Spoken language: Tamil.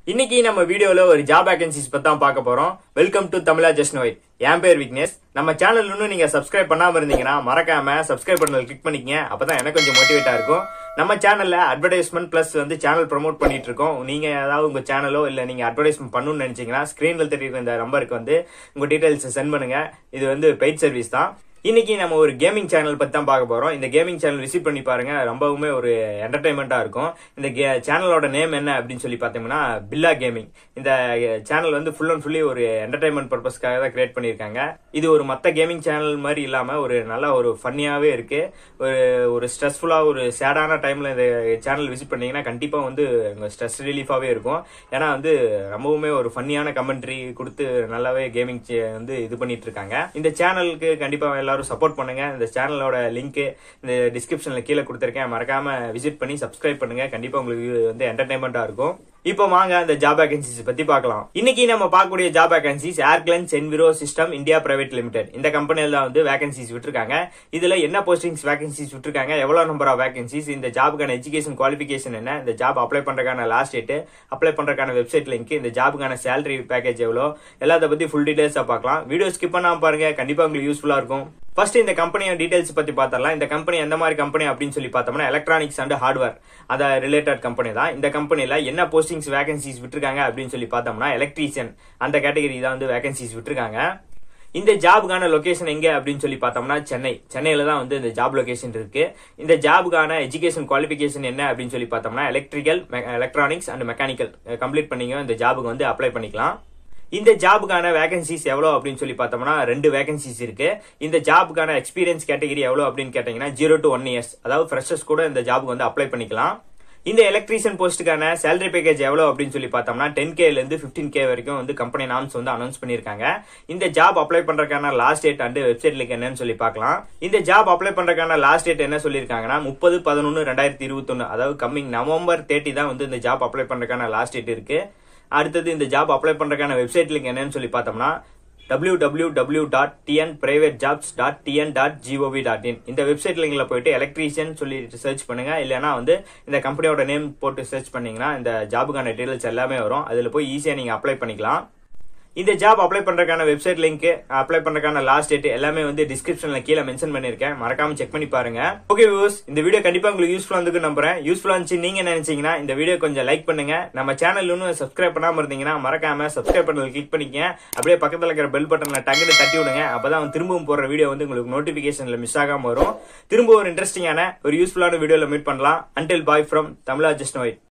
இன்னைக்கு நம்ம வீடியோல ஒரு ஜாப் வேகன்சிஸ் பத்தி தான் பார்க்க போறோம் வெல்கம் டு தமிழா ஜஸ்ட் நோய் என் பேர் விக்னேஷ் நம்ம சேனல் இன்னும் நீங்க சப்ஸ்கிரைப் பண்ணாம இருந்தீங்கன்னா மறக்காம சப்ஸ்கிரைப் பண்ணல கிளிக் பண்ணிக்கங்க அப்பதான் எனக்கு கொஞ்சம் மோட்டிவேட்டா இருக்கும் நம்ம சேனல்ல அட்வர்டைஸ்மெண்ட் பிளஸ் வந்து சேனல் ப்ரோமோட் பண்ணிட்டு இருக்கோம் நீங்க ஏதாவது உங்க சேனலோ இல்ல நீங்க அட்வர்டைஸ்மெண்ட் பண்ணணும்னு நினைச்சீங்கன்னா ஸ்கிரீன்ல தெரியுற இந்த நம்பருக்கு வந்து உங்க டீடைல்ஸ் சென்ட் பண்ணுங்க இது வந்து பெய்ட் சர்வீஸ் தான் இன்னைக்கு நம்ம ஒரு கேமிங் சேனல் பத்தி தான் பார்க்க போறோம் இந்த கேமிங் சேனல் விசிட் பண்ணி பாருங்க ரொம்பவுமே ஒரு என்டர்டைன்மெண்டா இருக்கும் இந்த சேனலோட நேம் என்ன அப்படின்னு சொல்லி பார்த்தோம்னா பில்லா கேமிங் இந்த சேனல் வந்து ஃபுல் அண்ட் ஃபுல்லி ஒரு என்டர்டைன்மெண்ட் பர்பஸ்க்காக தான் கிரியேட் பண்ணியிருக்காங்க இது ஒரு மத்த கேமிங் சேனல் மாதிரி இல்லாம ஒரு நல்ல ஒரு ஃபன்னியாவே இருக்கு ஒரு ஒரு ஸ்ட்ரெஸ்ஃபுல்லா ஒரு சேடான டைம்ல இந்த சேனல் விசிட் பண்ணீங்கன்னா கண்டிப்பா வந்து உங்க ஸ்ட்ரெஸ் ரிலீஃபாவே இருக்கும் ஏன்னா வந்து ரொம்பவுமே ஒரு ஃபன்னியான கமெண்ட்ரி கொடுத்து நல்லாவே கேமிங் வந்து இது பண்ணிட்டு இருக்காங்க இந்த சேனலுக்கு கண்டிப்பா எல்லாரும் சப்போர்ட் பண்ணுங்க இந்த சேனலோட லிங்க் இந்த டிஸ்கிரிப்ஷன்ல கீழே கொடுத்துருக்கேன் மறக்காம விசிட் பண்ணி சப்ஸ்கிரைப் பண்ணுங்க கண்டிப்பா உங்களுக்கு வந்து என்டர்டைன்மெண்டா இருக்கும் இப்போ வாங்க அந்த ஜாப் வேகன்சிஸ் பத்தி பார்க்கலாம் இன்னைக்கு நம்ம பார்க்கக்கூடிய job vacancies Airclens enviro system India private limited இந்த கம்பெனில தான் வந்து வேகன்சிஸ் விட்டுருக்காங்க இதுல என்ன போஸ்டிங்ஸ் வேகன்சிஸ் விட்டுருக்காங்க எவ்வளவு நம்பர் ஆஃப் வேகன்சிஸ் இந்த ஜாபுக்கான எஜுகேஷன் குவாலிஃபிகேஷன் என்ன இந்த ஜாப் அப்ளை பண்றதுக்கான லாஸ்ட் டேட் அப்ளை பண்றதுக்கான வெப்சைட் லிங்க் இந்த ஜாபுக்கான சேலரி பேக்கேஜ் எவ்வளோ எல்லாத்த பத்தி ஃபுல் டீடைல்ஸா பார்க்கலாம் வீடியோ ஸ்கிப் பண்ணாம பாருங்க கண்டிப்பா உங்களுக்கு யூஸ்ஃபுல்லா இருக்கும் ஃபர்ஸ்ட் இந்த கம்பெனியோட டீடைல்ஸ் பத்தி பார்த்தரலாம் இந்த கம்பெனி எந்த மாதிரி கம்பெனி அப்படின்னு சொல்லி பார்த்தோம்னா எலக்ட்ரானிக்ஸ் அண்ட் ஹார்ட்வேர் அத ரிலேட்டட் கம்பெனி தான் இந்த கம்பெனில என்ன போஸ்டிங்ஸ் வேகன்சிஸ் விட்டுருக்காங்க அப்படின்னு சொல்லி பார்த்தோம்னா எலக்ட்ரீஷியன் அந்த கேட்டகரி தான் வந்து வேகன்சிஸ் விட்டுருக்காங்க இந்த ஜாபுக்கான லொகேஷன் எங்க அப்படின்னு சொல்லி பார்த்தோம்னா சென்னை சென்னையில தான் வந்து இந்த ஜாப் லொகேஷன் இருக்கு இந்த ஜாபுக்கான எஜுகேஷன் குவாலிஃபிகேஷன் என்ன அப்படின்னு சொல்லி பார்த்தோம்னா electrical electronics and mechanical complete பண்ணீங்க இந்த ஜாபுக்கு வந்து அப்ளை பண்ணிக்கலாம் இந்த ஜாபுக்கான வேகன்சிஸ் எவ்வளோ அப்படின்னு சொல்லி பார்த்தோம்னா ரெண்டு வேகன்சிஸ் இருக்கு இந்த ஜாபுக்கான எக்ஸ்பீரியன்ஸ் கேட்டகரி எவ்வளோ அப்படின்னு கேட்டீங்கன்னா ஜீரோ டு ஒன் இயர்ஸ் அதாவது ஃப்ரெஷர்ஸ் கூட இந்த ஜாபுக்கு வந்து அப்ளை பண்ணிக்கலாம் இந்த எலக்ட்ரீஷியன் போஸ்ட்டுக்கான சேலரி பேக்கேஜ் எவ்வளவு அப்படின்னு சொல்லி பார்த்தோம்னா டென் கேல இருந்து பிப்டீன் கே வரைக்கும் வந்து கம்பெனி நாம்ஸ் வந்து அனௌன்ஸ் பண்ணிருக்காங்க இந்த ஜாப் அப்ளை பண்றதுக்கான last date and website link என்னன்னு சொல்லி பார்க்கலாம் இந்த ஜாப் அப்ளை பண்றதுக்கான லாஸ்ட் டேட் என்ன சொல்லியிருக்காங்கன்னா முப்பது பதினொன்று ரெண்டாயிரத்தி இருபத்தொன்னு அதாவது கம்மிங் நவம்பர் தேர்ட்டி தான் வந்து இந்த ஜாப் அப்ளை பண்றதுக்கான லாஸ்ட் டேட் இருக்கு அடுத்தது இந்த ஜாப் அப்ளை பண்றதுக்கான வெப்சைட் லிங்க் என்னன்னு சொல்லி பார்த்தோம்னா W W W dot TN private jobs dot TN dot GOV dot in இந்த வெப்சைட் லிங்க்ல போயிட்டு எலக்ட்ரீஷியன் சொல்லிட்டு சர்ச் பண்ணுங்க இல்லைன்னா வந்து இந்த கம்பெனியோட நேம் போட்டு சர்ச் பண்ணீங்கன்னா இந்த ஜாபுக்கான டீடைல்ஸ் எல்லாமே வரும் அதுல போய் ஈஸியா நீங்க அப்ளை பண்ணிக்கலாம் இந்த ஜாப் அப்ளை பண்றதுக்கான வெப்சைட் லிங்க் அப்ளை பண்றதுக்கான லாஸ்ட் டேட் எல்லாமே வந்து டிஸ்கிரிப்ஷன்ல கீழே மென்ஷன் பண்ணிருக்கேன் மறக்காம செக் பண்ணி பாருங்க ஓகே வியூஸ் இந்த வீடியோ கண்டிப்பா உங்களுக்கு யூஸ்ஃபுல்லா இருக்கு நம்புறேன் யூஸ்ஃபுல்லா இருந்துச்சு நீங்க நினைச்சீங்கன்னா இந்த வீடியோ கொஞ்சம் லைக் பண்ணுங்க நம்ம சேனல் இன்னும் சப்ஸ்கிரைப் பண்ணாம இருந்தீங்கன்னா மறக்காம சப்ஸ்கிரைப் பண்ணல கிளிக் பண்ணிக்கங்க அப்படியே பக்கத்துல இருக்கிற பெல் பட்டன்ல டக்குனு தட்டி விடுங்க அப்பதான் திரும்பவும் போற வீடியோ வந்து உங்களுக்கு நோட்டிபிகேஷன்ல மிஸ் ஆகாம வரும் திரும்ப ஒரு இன்ட்ரெஸ்டிங்கான ஒரு யூஸ்ஃபுல்லான வீடியோல மீட் பண்ணலாம் அன்டில் பாய் ஃப்ரம் தமிழா ஜஸ்ட் நோய்